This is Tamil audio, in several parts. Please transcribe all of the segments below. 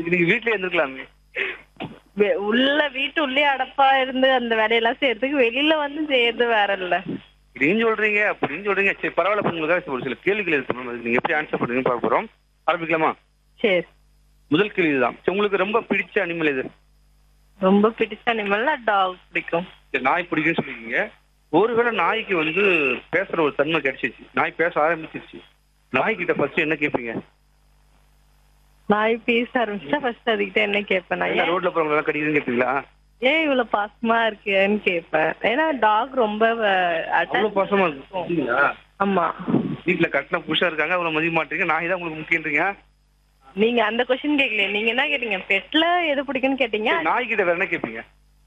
நீங்க வீட்லயே இருந்திருக்கலாமே வெ- உள்ள வீட்டு உள்ளே அடப்பா இருந்து அந்த வேலையெல்லாம் செய்யறதுக்கு வெளியில வந்து செய்யறது வேற இல்ல இப்படின்னு சொல்றீங்க அப்படின்னு சொல்றீங்க சரி பரவாயில்ல இப்ப உங்களுக்காக ஒரு சில கேள்விகள் இருக்கு மேம். அதுக்கு நீங்க எப்படி ஆன்சர் பண்ணுறீங்கன்னு பார்க்க போறோம் ஆரம்பிக்கலாமா சரி முதல் கேள்வி இதுதான் சரி, உங்களுக்கு ரொம்ப பிடிச்ச அனிமல் எது ரொம்ப பிடிச்ச அனிமல்னா டாக் பிடிக்கும் சரி, நாய் பிடிக்கும்னு சொல்லிருக்கீங்க ஒருவேளை நாய்க்கு வந்து பேசுற ஒரு தன்மை கிடைச்சிச்சு நாய் பேச ஆரம்பிச்சிருச்சு நாய்கிட்ட ஃபர்ஸ்ட் என்ன கேட்பீங்க நாய் பேச ஆரம்பிச்சா ஃபர்ஸ்ட் அதுகிட்ட என்ன கேட்பேன் நான் என்ன ஏன் ரோட்ல போறவங்க எல்லாம் கடிக்குதுன்னு கேட்பீங்களா ஏன் இவ்வளவு பாசமா இருக்கேன்னு கேட்பேன் ஏன்னா டாக் ரொம்ப அவ்வளவு பாசமா இருக்குங்களா ஆமா வீட்டுல கட்டின புருஷா இருக்காங்க அவ்வளவு மதிக்க மாட்டீங்க நாய் தான் உங்களுக்கு முக்கியன்றீங்க நீங்க அந்த கொஸ்டின் கேட்கல நீங்க என்ன கேட்டீங்க பெட்ல எது பிடிக்கும்னு கேட்டீங்க நாய்கிட்ட வேற என்ன கேட்பீங்க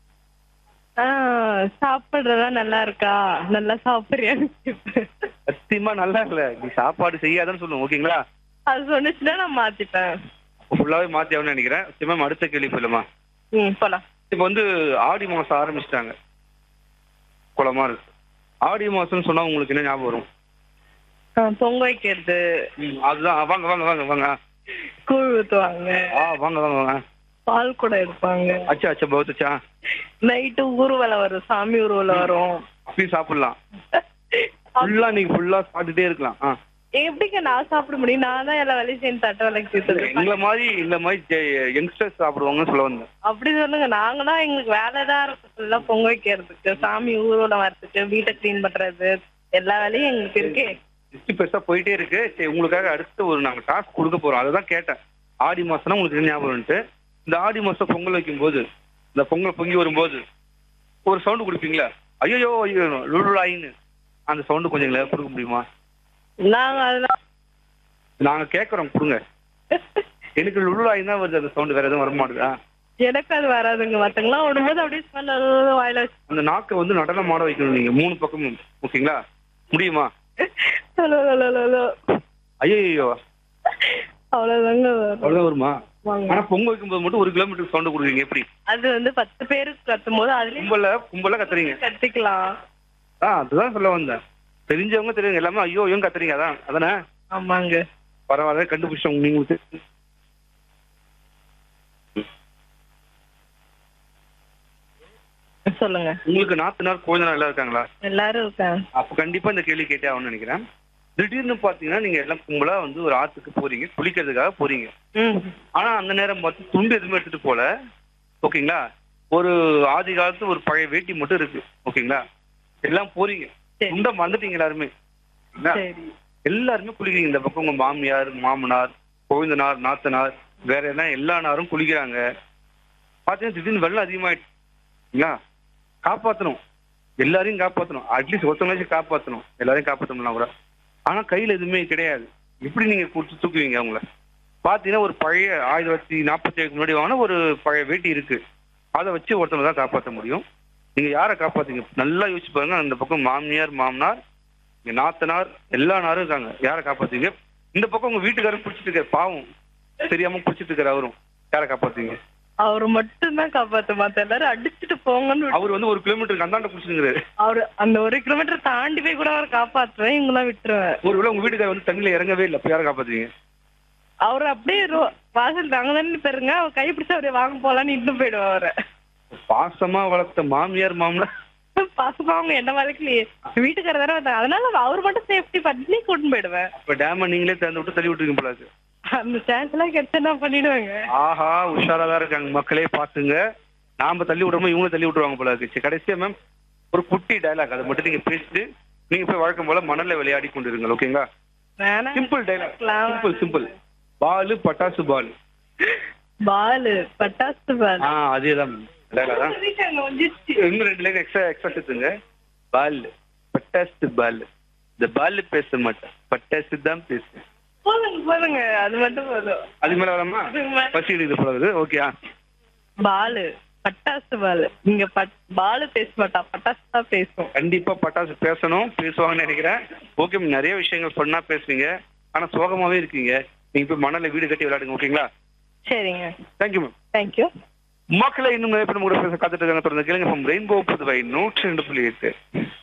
ஆஹ் சாப்பிடுறதெல்லாம் நல்லா இருக்கா நல்லா சாப்பிடுறியான்னு கேட்பேன் சத்தியமா நல்லா இல்ல நீ சாப்பாடு செய்யாதன்னு சொல்லுவோம் ஓகேங்களா அது சொன்னுச்சுன்னா நான் மாத்திப்பேன் ஃபுல்லாவே மாத்தி ஆகணும்னு நினைக்கிறேன் சரி மேம் அடுத்த கேள்வி போயிடலாமா ம் போலாம் இப்போ வந்து ஆடி மாசம் ஆரம்பிச்சிட்டாங்க குளமா இருக்கு ஆடி மாசம்னு சொன்னா உங்களுக்கு என்ன ஞாபகம் வரும் ஆஹ் பொங்க வைக்கிறது ம், அதுதான் வாங்க வாங்க வாங்க வாங்க கூழ் ஊத்துவாங்க ஆ வாங்க வாங்க வாங்க பால் கூட எடுப்பாங்க அச்சா அச்சா பௌத்தச்சா நைட்டு ஊர்வலம் வரும் சாமி ஊர்வலம் வரும் அப்பயும் சாப்பிடலாம் ஃபுல்லா நீங்க ஃபுல்லா சாப்பிட்டுட்டே இருக்கலாம் ஆ எப்படிங்க நான் சாப்பிட முடியும் நான் தான் எல்லா வேலையும் சேர்ந்து தட்டை விளக்கி எங்களை மாதிரி இந்த மாதிரி யங்ஸ்டர்ஸ் சாப்பிடுவாங்கன்னு சொல்ல வந்தேன் அப்படி சொல்லுங்க நாங்கன்னா எங்களுக்கு வேலை தான் இருக்கும் ஃபுல்லா பொங்க வைக்கிறதுக்கு சாமி ஊர்வலம் வர்றதுக்கு வீட்டை க்ளீன் பண்றது எல்லா வேலையும் எங்களுக்கு இருக்கு லிஸ்ட் பெருசா போயிட்டே இருக்கு சரி உங்களுக்காக அடுத்து ஒரு நாங்க டாஸ்க் கொடுக்க போறோம் அதை தான் கேட்டேன் ஆடி மாசம்னா உங்களுக்கு என்ன ஞாபகம் வந்துட்டு இந்த ஆடி மாசம் பொங்கல் வைக்கும் போது இந்த பொங்கல் பொங்கி வரும்போது ஒரு சவுண்டு கொடுப்பீங்களா ஐயோ ஐயோ லுலுலாயின்னு அந்த சவுண்டு கொஞ்சம் எங்களுக்கு கொடுக்க முடியுமா நாங்க அதெல்லாம் நாங்க கேட்கறோம் கொடுங்க எனக்கு லுலுலாயின் தான் வருது அந்த சவுண்டு வேற எதுவும் வர மாட்டுதா எனக்கு அது வராதுங்க மத்தவங்களாம் விடும்போது அப்படியே ஸ்மெல் வாயில வச்சு அந்த நாக்கை வந்து நடனம் ஆட வைக்கணும் நீங்க மூணு பக்கமும் ஓகேங்களா முடியுமா லோ, லோ, லோ, லோ, லோ. ஐயோ அவ்வளவுதாங்க வரும். அவ்வளவுதான் வருமா வாங்க. ஆனா பொங்கல் வைக்கும்போது மட்டும் ஒரு கிலோமீட்டர் சவுண்டு கொடுக்குறீங்க எப்படி அது வந்து பத்து பேருக்கு கத்தும் போது அதுலயும் கும்பல கும்பல கத்துறீங்க கத்திக்கலாம் ஆ அதுதான் சொல்ல வந்தேன் தெரிஞ்சவங்க தெரியுங்க எல்லாமே ஐயோ ஐயோ கத்துறீங்க அதான் அதானே ஆமாங்க பரவாயில்ல கண்டுபிடிச்சவங்க நீங்க தெ- சொல்லுங்க உங்களுக்கு நாத்தனார் கோயினார் எல்லாம் இருக்காங்களா எல்லாரும் இருக்காங்க அப்ப கண்டிப்பா இந்த கேள்வி கேட்டே ஆகும்னு நினைக்கிறேன் திடீர்னு பாத்தீங்கன்னா நீங்க எல்லாம் கும்பலா வந்து ஒரு ஆத்துக்கு போறீங்க குளிக்கிறதுக்காக போறீங்க ம் ஆனா அந்த நேரம் பார்த்து துண்டு எதுவுமே எடுத்துட்டு போல ஓகேங்களா ஒரு ஆதி காலத்து ஒரு பழைய வேட்டி மட்டும் இருக்கு ஓகேங்களா எல்லாம் போறீங்க சரி. துண்டை மறந்துட்டீங்க எல்லாருமே என்ன? சரி எல்லாருமே குளிக்கிறீங்க இந்த பக்கம் உங்க மாமியார் மாமனார் கோவிந்தனார் நாத்தனார் வேற என்ன எல்லா நாரும் குளிக்கிறாங்க பாத்தீங்கன்னா திடீர்னு வெள்ளம் அதிகமாயிடுச்சுங்களா காப்பாத்தணும் எல்லாரையும் காப்பாத்தணும் அட்லீஸ்ட் ஒருத்தவங்களாச்சும் காப்பாத்தணும் எல்லாரையும் காப்பாத்தணும்னா கூட ஆனா கையில எதுவுமே கிடையாது எப்படி நீங்க கூட்டு தூக்குவீங்க அவங்கள பாத்தீங்கன்னா ஒரு பழைய ஆயிரத்தி தொள்ளாயிரத்தி நாற்பத்தி ஏழுக்கு முன்னாடி வாங்கின ஒரு பழைய வேட்டி இருக்கு அதை வச்சு ஒருத்தவங்க தான் காப்பாற்ற முடியும் நீங்க யாரை காப்பாத்துங்க நல்லா யோசிச்சு பாருங்க அந்த பக்கம் மாமியார் மாமனார் இங்க நாத்தனார் எல்லா நாரும் இருக்காங்க யாரை காப்பாத்துவீங்க இந்த பக்கம் உங்க வீட்டுக்காரர் பிடிச்சிட்டு இருக்காரு பாவம் தெரியாம பிடிச்சிட்டு இருக்காரு அவரும் யாரை காப்பாத்துவீங்க அவரு மட்டும் தான் காப்பாத்த மாத்த எல்லாரும் அடிச்சுட்டு போங்கன்னு விட்டு- அவர் வந்து ஒரு கிலோமீட்டருக்கு அந்தாண்ட பிடிச்சிருக்காரு அவரு அந்த ஒரு கிலோமீட்டர் தாண்டி போய் கூட அவர் காப்பாத்துவேன் இவங்களாம் விட்டுருவேன் ஒருவேளை உங்க வீட்டுக்காரர் வந்து தண்ணியில இறங்கவே இல்லை அப்ப யாரை காப்பாத்துவீங்க அவர் அப்படியே ரோ- வாசல் நாங்க தானே பெருங்க அவர் கை பிடிச்சு அவரே வாங்க போலான்னு இட்டு போயிடுவோம் அவரை பாசமா வளர்த்த மாமியார் மாமனார் பாசமா அவங்க என்ன வளர்க்கலையே வீட்டுக்காரர் தானே வந்தாங்க அதனால அவர் மட்டும் சேஃப்டி பண்ணி கூட்டின்னு போயிடுவேன் இப்ப டேம நீங்களே திறந்து விட்டு தள்ளி விட்டுருக்கீங்க போல இருக்கு அந்த சான்ஸ் எல்லாம் கிடைச்சா நான் பண்ணிடுவேங்க ஆஹா உஷாரா தான் இருக்காங்க மக்களே பாத்துங்க நாம தள்ளி விடுறோமோ இவங்களும் தள்ளி விட்டுருவாங்க போல இருக்கு சரி, கடைசியா மேம் ஒரு குட்டி டயலாக் அதை மட்டும் நீங்க பேசிட்டு நீங்க போய் வழக்கம் போல மணல்ல விளையாடி கொண்டு இருங்க ஓகேங்களா வேணாம் சிம்பிள் டைலாக் இருக்கலாம். சிம்பிள் சிம்பிள் பாலு பட்டாசு பால் பாலு பட்டாசு பால் ஆ அதேதான் டைலாக் தான் அங்க வந்துருச்சு. இன்னும் ரெண்டு லைன் எக்ஸ்ட்ரா எக்ஸ்ட்ரா சேர்த்துங்க பால் பட்டாசு பால் இந்த பால் பேச மாட்டேன் பட்டாசு தான் பேசுவேன் போதுங்க போதுங்க அது மட்டும் போதும் அது மேல வராமா அதுக்கு மேல- பசி இது போல ஓகே பாலு பட்டாசு பாலு இங்க பட் பாலு பேச மாட்டா பட்டாசு தான் பேசும் கண்டிப்பா பட்டாசு பேசணும் பேசுவாங்கன்னு நினைக்கிறேன் ஓகே நிறைய விஷயங்கள் சொன்னா பேசுவீங்க ஆனா சோகமாவே இருக்கீங்க நீங்க போய் மணல்ல வீடு கட்டி விளையாடுங்க ஓகேங்களா சரிங்க தேங்க்யூ மேம் தேங்க்யூ மக்களை இன்னும் நிறைய பேர் கூட பேச காத்துட்டு இருக்காங்க தொடர்ந்து கேளுங்க ரெயின்போ புதுவை நூற்றி ரெண்டு புள்ளி எட்டு